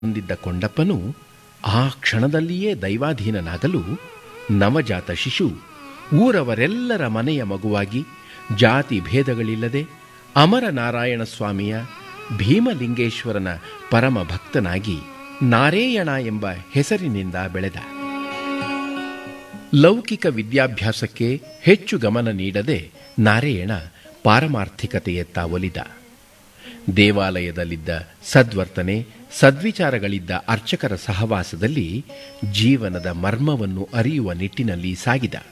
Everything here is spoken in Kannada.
ಹೊಂದಿದ್ದ ಕೊಂಡಪ್ಪನು ಆ ಕ್ಷಣದಲ್ಲಿಯೇ ದೈವಾಧೀನನಾಗಲು ನವಜಾತ ಶಿಶು ಊರವರೆಲ್ಲರ ಮನೆಯ ಮಗುವಾಗಿ ಜಾತಿ ಭೇದಗಳಿಲ್ಲದೆ ಅಮರನಾರಾಯಣ ಸ್ವಾಮಿಯ ಭೀಮಲಿಂಗೇಶ್ವರನ ಪರಮ ಭಕ್ತನಾಗಿ ನಾರೇಯಣ ಎಂಬ ಹೆಸರಿನಿಂದ ಬೆಳೆದ ಲೌಕಿಕ ವಿದ್ಯಾಭ್ಯಾಸಕ್ಕೆ ಹೆಚ್ಚು ಗಮನ ನೀಡದೆ ನಾರಾಯಣ ಪಾರಮಾರ್ಥಿಕತೆಯತ್ತ ಒಲಿದ ದೇವಾಲಯದಲ್ಲಿದ್ದ ಸದ್ವರ್ತನೆ ಸದ್ವಿಚಾರಗಳಿದ್ದ ಅರ್ಚಕರ ಸಹವಾಸದಲ್ಲಿ ಜೀವನದ ಮರ್ಮವನ್ನು ಅರಿಯುವ ನಿಟ್ಟಿನಲ್ಲಿ ಸಾಗಿದ